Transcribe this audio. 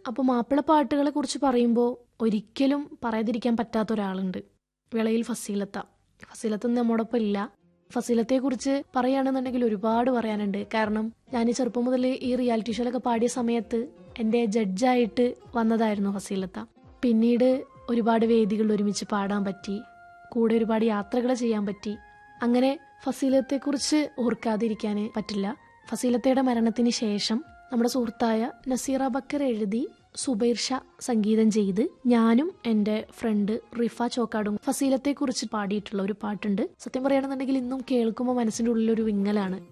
അപ്പോൾ മാപ്പിളപ്പാട്ടുകളെ കുറിച്ച് പറയുമ്പോൾ ഒരിക്കലും പറയാതിരിക്കാൻ പറ്റാത്ത ഒരാളുണ്ട് വിളയിൽ ഫസീലത്ത ഫസീലത്ത് നമ്മോടൊപ്പം ഇല്ല ഫസീലത്തെക്കുറിച്ച് പറയുകയാണെന്നുണ്ടെങ്കിൽ ഒരുപാട് പറയാനുണ്ട് കാരണം ഞാൻ ഈ ചെറുപ്പം മുതൽ ഈ റിയാലിറ്റി ഷോയിലൊക്കെ പാടിയ സമയത്ത് എൻ്റെ ജഡ്ജായിട്ട് വന്നതായിരുന്നു ഫസീലത്ത പിന്നീട് ഒരുപാട് വേദികളിൽ ഒരുമിച്ച് പാടാൻ പറ്റി കൂടെ ഒരുപാട് യാത്രകൾ ചെയ്യാൻ പറ്റി അങ്ങനെ ഫസീലത്തെക്കുറിച്ച് ഓർക്കാതിരിക്കാൻ പറ്റില്ല ഫസീലത്തയുടെ മരണത്തിന് ശേഷം നമ്മുടെ സുഹൃത്തായ നസീറ ബക്കർ എഴുതി സുബൈർ ഷാ സംഗീതം ചെയ്ത് ഞാനും എൻ്റെ ഫ്രണ്ട് റിഫ ചോക്കാടും ഫസീലത്തെക്കുറിച്ച് പാടിയിട്ടുള്ള ഒരു പാട്ടുണ്ട് സത്യം പറയുകയാണെന്നുണ്ടെങ്കിൽ ഇന്നും കേൾക്കുമ്പോൾ മനസ്സിൻ്റെ ഉള്ളിൽ ഒരു വിങ്ങലാണ്